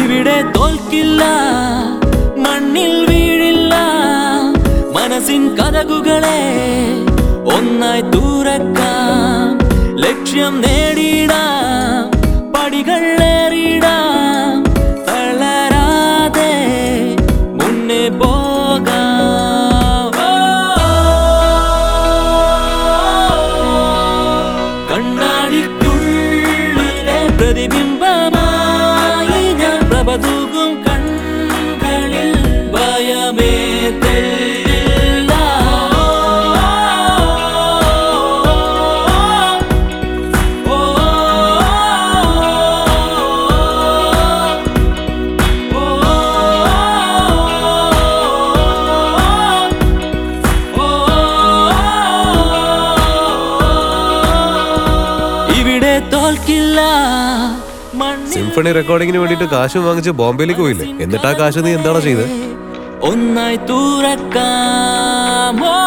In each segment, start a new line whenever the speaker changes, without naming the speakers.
ഇവിടെ തോൽക്കില്ല മണ്ണിൽ വീഴില്ല മനസ്സിൻ കഥകുകളെ ഒന്നായി തുറക്കാം ലക്ഷ്യം നേടിയിടാം പടികൾ ഏറിയിടാം തളരാതെ മുന്നേ പോകാം കണ്ണാടിക്കുള്ളിലെ പ്രതിബിംബമായി ഞാൻ പ്രഭ തൂകും കൺകളിൽ ഭയമേ തെല്ലില്ല ഓ, ഓ, ഇവിടെ തോൽക്കില്ല മണ്ണിൽ
സിംഫണി റെക്കോർഡിങ്ങിന് വേണ്ടിയിട്ട് കാശ് വാങ്ങിച്ച് ബോംബെയിലേക്ക് പോയില്ലേ എന്നിട്ട് ആ കാശ് നീ എന്താണോ ചെയ്തത്
ഒന്നായി തുറക്കാമോ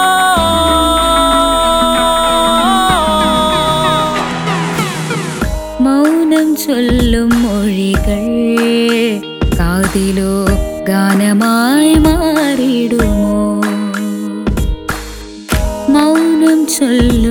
മൗനം ചൊല്ലും മൊഴികൾ കാതിലോ ഗാനമായി മാറിടുമോ മൗനം ചൊല്ലും